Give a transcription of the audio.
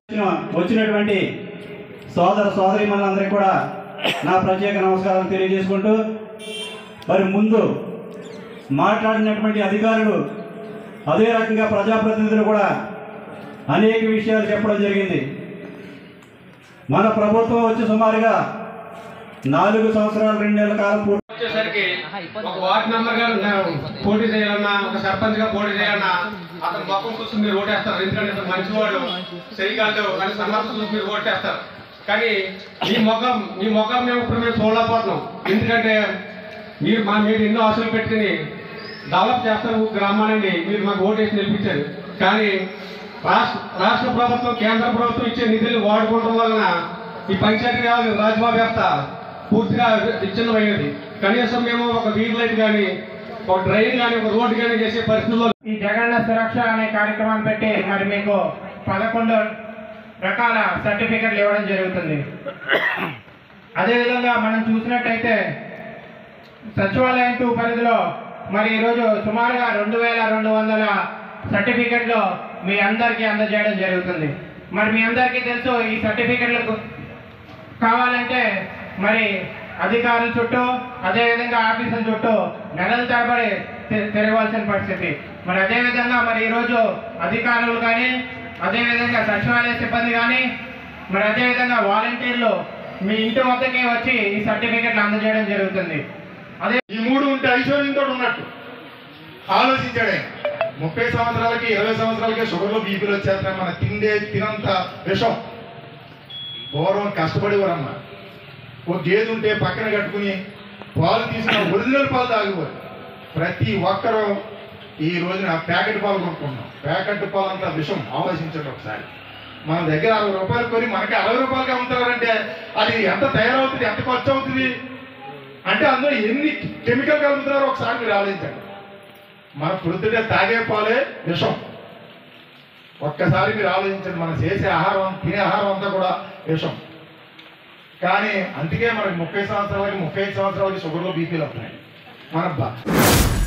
వచ్చినటువంటి సోదర సోదరిమణులందరికీ కూడా నా ప్రత్యేక నమస్కారం తెలియజేసుకుంటూ మరి ముందు మాట్లాడినటువంటి అధికారులు అదే రకంగా ప్రజాప్రతినిధులు కూడా అనేక విషయాలు చెప్పడం జరిగింది మన ప్రభుత్వం వచ్చి సుమారుగా నాలుగు సంవత్సరాలు రెండు నెలల కాలం పూర్తి వచ్చేసరికి ఒక వార్డ్ మెంబర్ గా నేను పోటీ చేయాలన్నా ఒక సర్పంచ్ గా పోటీ చేయాలన్నా అతను మొక్కం చూసి మీరు ఓటేస్తారు ఎందుకంటే ఇతను మంచివాడు చేయగలడు అని సమర్థ చూసి మీరు ఓటేస్తారు కానీ మీ మొఖం మీ మొఖం మేము ఇప్పుడు మేము చూడలేకపోతున్నాం ఎందుకంటే మీరు మా మీరు ఎన్నో ఆశలు పెట్టుకుని డెవలప్ చేస్తారు గ్రామాలని మీరు మాకు ఓటేసి నిలిపించారు కానీ రాష్ట్ర రాష్ట్ర ప్రభుత్వం కేంద్ర ప్రభుత్వం ఇచ్చే నిధులు వాడుకోవడం వలన ఈ పంచాయతీ రాజ్ రాజ్భా వ్యవస్థ పూర్తిగా విచ్ఛిన్నమైనది కనీసం మేము ఒక వీధి లైట్ కానీ ఒక డ్రైన్ కానీ ఒక రోడ్డు కానీ చేసే పరిస్థితుల్లో ఈ జగన్న సురక్ష అనే కార్యక్రమాన్ని పెట్టి మరి మీకు పదకొండు రకాల సర్టిఫికెట్లు ఇవ్వడం జరుగుతుంది అదేవిధంగా మనం చూసినట్టయితే సచివాలయం టూ పరిధిలో మరి ఈరోజు సుమారుగా రెండు వేల రెండు వందల సర్టిఫికెట్లు మీ అందరికీ అందజేయడం జరుగుతుంది మరి మీ అందరికీ తెలుసు ఈ సర్టిఫికెట్లకు కావాలంటే మరి అధికారుల చుట్టూ అదేవిధంగా ఆఫీసుల చుట్టూ నెలల తరబడి తి- తిరగవలసిన పరిస్థితి మరి అదేవిధంగా మరి ఈరోజు అధికారులు కానీ అదేవిధంగా సచివాలయ సిబ్బంది కానీ మరి అదేవిధంగా వాలంటీర్లు మీ ఇంటి వద్దకే వచ్చి ఈ సర్టిఫికెట్లు అందజేయడం జరుగుతుంది అదే ఈ మూడు ఉంటే ఐశ్వర్యంతో ఉన్నట్టు ఆలోచించాడే ముప్పై సంవత్సరాలకి ఇరవై సంవత్సరాలకి షుగర్లు బీపీలు వచ్చేస్తాయి మన తిండే తినంత విషం పూర్వం కష్టపడేవారమ్మా ఓ గేదె ఉంటే పక్కన కట్టుకుని పాలు తీసుకున్న ఒరిజినల్ పాలు తాగేవారు ప్రతి ఒక్కరూ ఈ రోజున ప్యాకెట్ పాలు కొనుక్కుంటున్నాం ప్యాకెట్ పాలు అంతా విషం ఆలోచించండి ఒకసారి మన దగ్గర అరవై రూపాయలు కొని మనకి అరవై రూపాయలకి అమ్ముతారంటే అది ఎంత తయారవుతుంది ఎంత ఖర్చు అవుతుంది అంటే అందులో ఎన్ని కెమికల్ కలుపుతున్నారో ఒకసారి మీరు ఆలోచించండి మన ప్రొద్దుటే తాగే పాలే విషం ఒక్కసారి మీరు ఆలోచించండి మనం చేసే ఆహారం తినే ఆహారం అంతా కూడా విషం కానీ అందుకే మనకి ముప్పై సంవత్సరాలకి ముప్పై ఐదు సంవత్సరాలకి షుగర్లో బీపీలు వస్తున్నాయి మన బ-